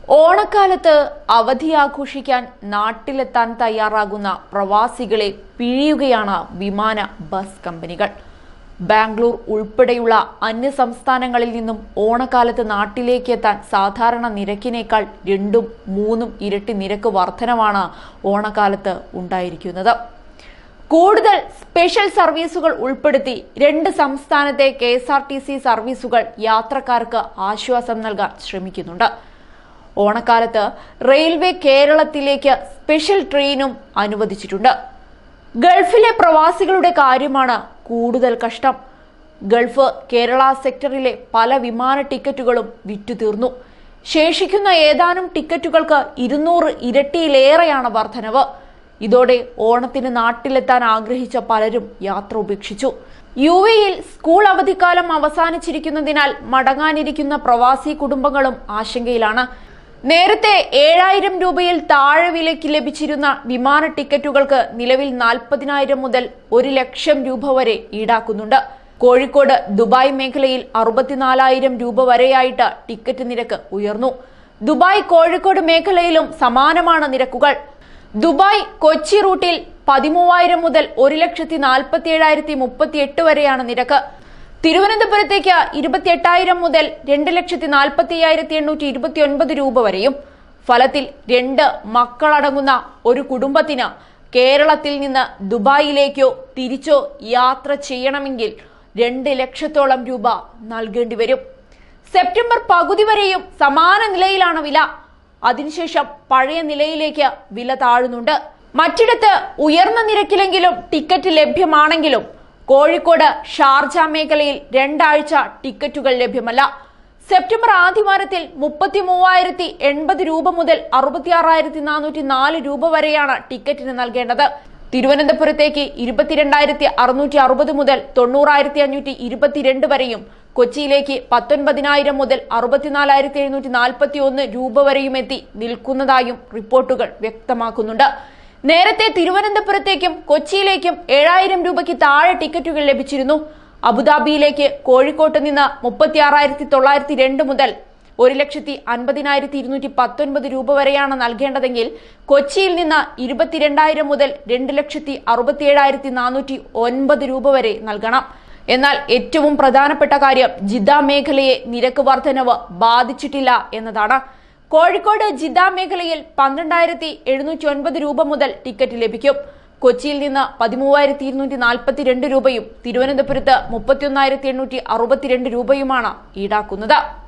ഓണക്കാലത്ത് അവധി ആഘോഷിക്കാൻ നാട്ടിലെത്താൻ തയ്യാറാകുന്ന പ്രവാസികളെ പിഴിയുകയാണ് വിമാന ബസ് കമ്പനികൾ ബാംഗ്ലൂർ ഉൾപ്പെടെയുള്ള അന്യ സംസ്ഥാനങ്ങളിൽ നിന്നും ഓണക്കാലത്ത് നാട്ടിലേക്ക് എത്താൻ സാധാരണ നിരക്കിനേക്കാൾ രണ്ടും മൂന്നും ഇരട്ടി നിരക്ക് വർധനവാണ് ഓണക്കാലത്ത് ഉണ്ടായിരിക്കുന്നത് കൂടുതൽ സ്പെഷ്യൽ സർവീസുകൾ ഉൾപ്പെടുത്തി രണ്ട് സംസ്ഥാനത്തെ K S R T C സർവീസുകൾ യാത്രക്കാർക്ക് ആശ്വാസം നൽകാൻ ശ്രമിക്കുന്നുണ്ട് ഓണക്കാലത്ത് റെയിൽവേ കേരളത്തിലേക്ക് സ്പെഷ്യൽ ട്രെയിനും അനുവദിച്ചിട്ടുണ്ട് ഗൾഫിലെ പ്രവാസികളുടെ കാര്യമാണ് കൂടുതൽ കഷ്ടം ഗൾഫ് കേരള സെക്ടറിലെ പല വിമാന ടിക്കറ്റുകളും വിറ്റുതീർന്നു ശേഷിക്കുന്ന ഏതാനും ടിക്കറ്റുകൾക്ക് ഇരുന്നൂറ് ഇരട്ടിയിലേറെയാണ് വർധനവ് ഇതോടെ ഓണത്തിന് നാട്ടിലെത്താൻ ആഗ്രഹിച്ച പലരും യാത്ര ഉപേക്ഷിച്ചു യു എയിൽ സ്കൂൾ അവധിക്കാലം അവസാനിച്ചിരിക്കുന്നതിനാൽ മടങ്ങാനിരിക്കുന്ന പ്രവാസി കുടുംബങ്ങളും ആശങ്കയിലാണ് നേരത്തെ ഏഴായിരം രൂപയിൽ താഴെ വിലയ്ക്ക് ലഭിച്ചിരുന്ന വിമാന ടിക്കറ്റുകൾക്ക് നിലവിൽ നാൽപ്പതിനായിരം മുതൽ ഒരു ലക്ഷം രൂപ വരെ ഈടാക്കുന്നുണ്ട് കോഴിക്കോട് ദുബായ് മേഖലയിൽ അറുപത്തിനാലായിരം രൂപ വരെയായിട്ട് ടിക്കറ്റ് നിരക്ക് ഉയർന്നു ദുബായ് കോഴിക്കോട് മേഖലയിലും സമാനമാണ് നിരക്കുകൾ ദുബായ് കൊച്ചി റൂട്ടിൽ പതിമൂവായിരം മുതൽ ഒരു ലക്ഷത്തി നാൽപ്പത്തി ഏഴായിരത്തി മുപ്പത്തി എട്ട് വരെയാണ് നിരക്ക് തിരുവനന്തപുരത്തേക്ക് ഇരുപത്തിയെട്ടായിരം മുതൽ രണ്ട് ലക്ഷത്തി നാൽപ്പത്തി അയ്യായിരത്തി എണ്ണൂറ്റി ഇരുപത്തി ഒൻപത് രൂപ വരെയും ഫലത്തിൽ രണ്ട് മക്കളടങ്ങുന്ന ഒരു കുടുംബത്തിന് കേരളത്തിൽ നിന്ന് ദുബായിലേക്കോ തിരിച്ചോ യാത്ര ചെയ്യണമെങ്കിൽ രണ്ട് ലക്ഷത്തോളം രൂപ നൽകേണ്ടി വരും സെപ്റ്റംബർ പകുതി വരെയും സമാന നിലയിലാണ് വില അതിനുശേഷം പഴയ നിലയിലേക്ക് വില താഴുന്നുണ്ട് മറ്റിടത്ത് ഉയർന്ന നിരക്കിലെങ്കിലും ടിക്കറ്റ് ലഭ്യമാണെങ്കിലും കോഴിക്കോട് ഷാർജ മേഖലയിൽ രണ്ടാഴ്ച ടിക്കറ്റുകൾ ലഭ്യമല്ല സെപ്റ്റംബർ ആദ്യവാരത്തിൽ മുപ്പത്തി മൂവായിരത്തി എൺപത് രൂപ മുതൽ അറുപത്തി ആറായിരത്തി നാനൂറ്റി നാല് രൂപ വരെയാണ് ടിക്കറ്റിന് നൽകേണ്ടത് തിരുവനന്തപുരത്തേക്ക് ഇരുപത്തിരണ്ടായിരത്തി അറുന്നൂറ്റി അറുപത് മുതൽ തൊണ്ണൂറായിരത്തി അഞ്ഞൂറ്റി ഇരുപത്തിരണ്ട് വരെയും കൊച്ചിയിലേക്ക് പത്തൊൻപതിനായിരം മുതൽ അറുപത്തിനാലായിരത്തി എഴുന്നൂറ്റി നാൽപ്പത്തി ഒന്ന് രൂപ വരെയും എത്തി നിൽക്കുന്നതായും റിപ്പോർട്ടുകൾ വ്യക്തമാക്കുന്നുണ്ട് നേരത്തെ തിരുവനന്തപുരത്തേക്കും കൊച്ചിയിലേക്കും ഏഴായിരം രൂപയ്ക്ക് താഴെ ടിക്കറ്റുകൾ ലഭിച്ചിരുന്നു അബുദാബിയിലേക്ക് കോഴിക്കോട്ട് നിന്ന് മുപ്പത്തി ആറായിരത്തി തൊള്ളായിരത്തി രണ്ട് മുതൽ ഒരു ലക്ഷത്തി അൻപതിനായിരത്തി ഇരുന്നൂറ്റി പത്തൊൻപത് രൂപ വരെയാണ് നൽകേണ്ടതെങ്കിൽ കൊച്ചിയിൽ നിന്ന് ഇരുപത്തിരണ്ടായിരം മുതൽ രണ്ട് ലക്ഷത്തി അറുപത്തിയേഴായിരത്തി നാനൂറ്റി ഒൻപത് രൂപ വരെ നൽകണം എന്നാൽ ഏറ്റവും പ്രധാനപ്പെട്ട കാര്യം ജിദ്ദ മേഖലയെ നിരക്ക് വർധനവ് ബാധിച്ചിട്ടില്ല എന്നതാണ് കോഴിക്കോട് ജിദ്ദ മേഖലയിൽ പന്ത്രണ്ടായിരത്തി എഴുന്നൂറ്റി ഒൻപത് രൂപ മുതൽ ടിക്കറ്റ് ലഭിക്കും കൊച്ചിയിൽ നിന്ന് പതിമൂവായിരത്തി ഇരുന്നൂറ്റി നാൽപ്പത്തിരണ്ട് രൂപയും തിരുവനന്തപുരത്ത് മുപ്പത്തിയൊന്നായിരത്തി എണ്ണൂറ്റി അറുപത്തിരണ്ട് രൂപയുമാണ് ഈടാക്കുന്നത്